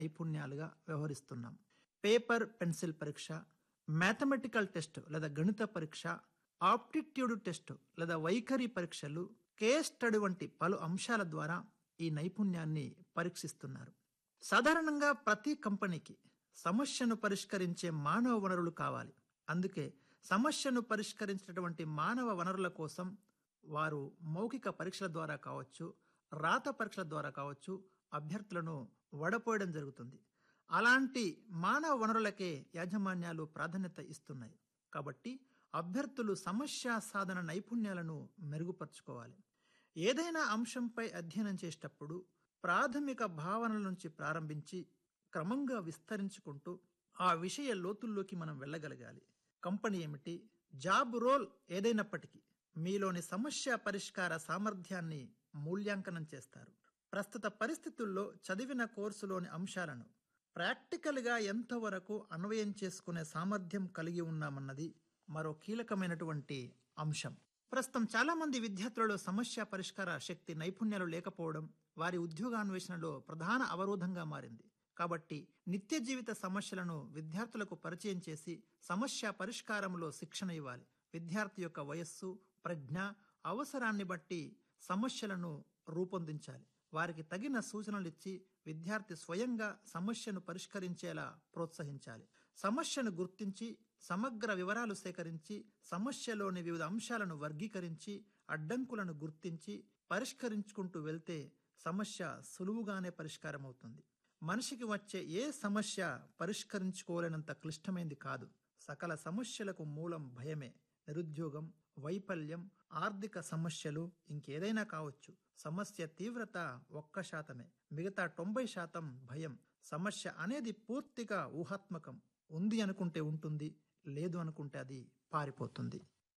నైపుణ్యాలుగా వ్యవహరిస్తున్నాం paper pencil పరీక్ష mathematical test లేదా గణిత పరీక్ష ఆప్టిట్యూడ్ టెస్ట్ లేదా వైఖరి పరీక్షలు కేస్ స్టడీ వంటి పలు అంశాల ద్వారా ఈ నైపుణ్యాన్ని పరీక్షిస్తున్నారు సాధారణంగా ప్రతి కంపెనీకి సమస్యను పరిష్కరించే మానవ వనరులు కావాలి అందుకే సమస్యను పరిష్కరించినటువంటి మానవ వనరుల కోసం వారు మౌఖిక పరీక్షల ద్వారా కావచ్చు రాత పరీక్షల ద్వారా కావచ్చు అభ్యర్థులను వడపోయడం జరుగుతుంది అలాంటి మానవ వనరులకే యాజమాన్యాలు ప్రాధాన్యత ఇస్తున్నాయి కాబట్టి అభ్యర్థులు సమస్య సాధన నైపుణ్యాలను మెరుగుపరుచుకోవాలి ఏదైనా అంశంపై అధ్యయనం చేసేటప్పుడు ప్రాథమిక భావనల నుంచి ప్రారంభించి క్రమంగా విస్తరించుకుంటూ ఆ విషయ లోతుల్లోకి మనం వెళ్ళగలగాలి కంపెనీ ఏమిటి జాబ్ రోల్ ఏదైనప్పటికీ మీలోని సమస్య పరిష్కార సామర్థ్యాన్ని మూల్యాంకనం చేస్తారు ప్రస్తుత పరిస్థితుల్లో చదివిన కోర్సులోని అంశాలను ప్రాక్టికల్గా ఎంతవరకు అన్వయం చేసుకునే సామర్థ్యం కలిగి ఉన్నామన్నది మరో కీలకమైనటువంటి అంశం ప్రస్తుతం చాలా మంది విద్యార్థులలో సమస్య పరిష్కార శక్తి నైపుణ్యాలు లేకపోవడం వారి ఉద్యోగాన్వేషణలో ప్రధాన అవరోధంగా మారింది కాబట్టి నిత్య జీవిత సమస్యలను విద్యార్థులకు పరిచయం చేసి సమస్య పరిష్కారంలో శిక్షణ ఇవ్వాలి విద్యార్థి యొక్క వయస్సు ప్రజ్ఞ అవసరాన్ని బట్టి సమస్యలను రూపొందించాలి వారికి తగిన సూచనలు ఇచ్చి విద్యార్థి స్వయంగా సమస్యను పరిష్కరించేలా ప్రోత్సహించాలి సమస్యను గుర్తించి సమగ్ర వివరాలు సేకరించి సమస్యలోని వివిధ అంశాలను వర్గీకరించి అడ్డంకులను గుర్తించి పరిష్కరించుకుంటూ వెళ్తే సమస్య సులువుగానే పరిష్కారం అవుతుంది మనిషికి వచ్చే ఏ సమస్య పరిష్కరించుకోలేనంత క్లిష్టమైంది కాదు సకల సమస్యలకు మూలం భయమే నిరుద్యోగం వైఫల్యం ఆర్థిక సమస్యలు ఇంకేదైనా కావచ్చు సమస్య తీవ్రత ఒక్క శాతమే మిగతా తొంభై శాతం భయం సమస్య అనేది పూర్తిగా ఊహాత్మకం ఉంది అనుకుంటే ఉంటుంది లేదు అనుకుంటే అది పారిపోతుంది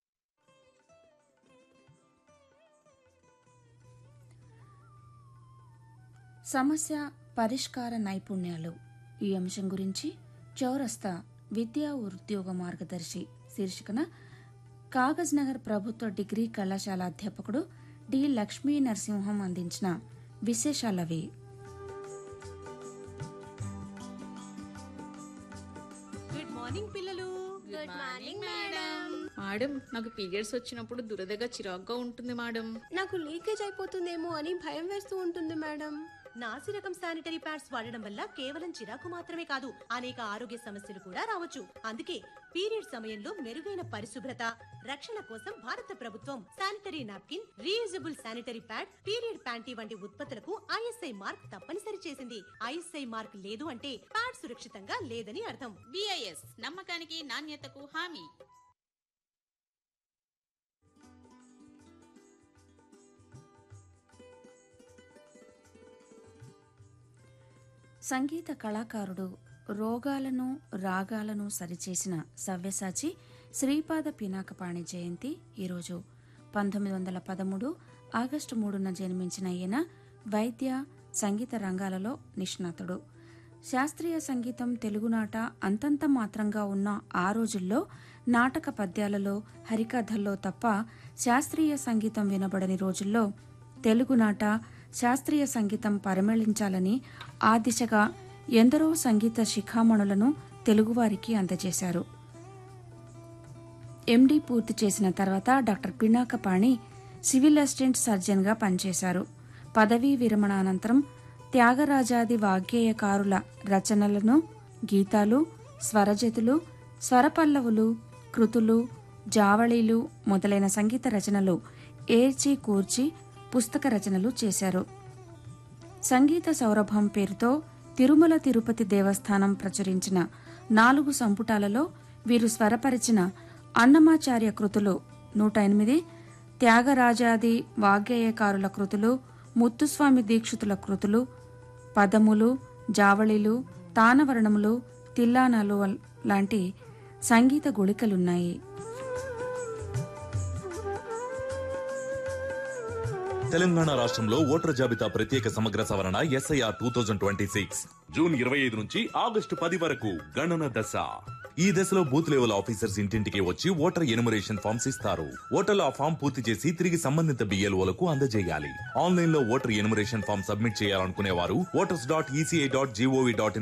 సమస్య పరిష్కార నైపుణ్యాలు ఈ అంశం గురించి చౌరస్తా విద్యా ఉద్యోగ మార్గదర్శి శీర్షికన కాగజ్ నగర్ ప్రభుత్వ డిగ్రీ కళాశాల అధ్యాపకుడు డి లక్ష్మీ నరసింహం అందించిన విశేషాలవి గుడ్ మార్నింగ్ పిల్లలు గుడ్ మార్నింగ్ మేడం మేడం నాకు పీరియడ్స్ వచ్చినప్పుడు దురదగా చిరాగ్గా ఉంటుంది మేడం నాకు లీకేజ్ అయిపోతుందేమో అని భయం వేస్తూ ఉంటుంది మేడం నాసి రకం శానిటరీ ప్యాడ్స్ వాడడం వల్ల కేవలం చిరాకు మాత్రమే కాదు అనేక ఆరోగ్య సమస్యలు కూడా రావచ్చు అందుకే పీరియడ్ సమయంలో మెరుగైన పరిశుభ్రత రక్షణ కోసం భారత ప్రభుత్వం sanitary napkin reusable sanitary pad period panty వంటి ఉత్పత్తులకు ఐఎస్ఐ మార్క్ తప్పనిసరి చేసింది ఐఎస్ఐ మార్క్ లేదు అంటే ప్యాడ్ సురక్షితంగా లేదని అర్థం బిఐఎస్ నమ్మకానికి నాణ్యతకు హామీ సంగీత కళాకారుడు రోగాలను రాగాలను సరిచేసిన సవ్యసాచి శ్రీపాద పినాకపాణి జయంతి ఈరోజు పంతొమ్మిది వందల పదమూడు ఆగస్టు మూడున జన్మించిన ఈయన వైద్య సంగీత రంగాలలో నిష్ణాతుడు శాస్త్రీయ సంగీతం తెలుగునాట అంతంత మాత్రంగా ఉన్న ఆ రోజుల్లో నాటక పద్యాలలో హరికథల్లో తప్ప శాస్త్రీయ సంగీతం వినబడని రోజుల్లో తెలుగునాట శాస్త్రీయ సంగీతం పరిమళించాలని ఆ దిశగా ఎందరో సంగీత శిఖామణులను తెలుగువారికి అందజేశారు ఎండీ పూర్తి చేసిన తర్వాత డాక్టర్ పినాకపాణి సివిల్ అసిస్టెంట్ సర్జన్గా పనిచేశారు పదవీ విరమణ అనంతరం త్యాగరాజాది వాగ్గేయకారుల రచనలను గీతాలు స్వరజతులు స్వరపల్లవులు కృతులు జావళీలు మొదలైన సంగీత రచనలు ఏర్చి కూర్చి పుస్తక రచనలు చేశారు సంగీత సౌరభం పేరుతో తిరుమల తిరుపతి దేవస్థానం ప్రచురించిన నాలుగు సంపుటాలలో వీరు స్వరపరిచిన అన్నమాచార్య కృతులు నూట ఎనిమిది త్యాగరాజాది వాగ్గేయకారుల కృతులు ముత్తుస్వామి దీక్షితుల కృతులు పదములు జావళిలు తానవర్ణములు తిల్లానాలు వల్- లాంటి సంగీత గుళికలున్నాయి తెలంగాణ రాష్ట్రంలో ఓటర్ జాబితా ప్రత్యేక సమగ్ర సవరణ SIR two thousand twenty six June ఇరవై ఐదు నుంచి ఆగస్టు పది వరకు గణన దశ ఈ దశలో బూత్ లెవెల్ ఆఫీసర్స్ ఇంటింటికి వచ్చి ఓటర్ ఎనుమరేషన్ ఫామ్స్ ఇస్తారు ఓటర్లు ఆ ఫామ్ పూర్తి చేసి తిరిగి సంబంధిత బిఎల్ఓలకు అందజేయాలి ఆన్లైన్ లో ఓటర్ ఎనుమరేషన్ ఫామ్ సబ్మిట్ చేయాలనుకునే వారు voters dot ECI dot gov dot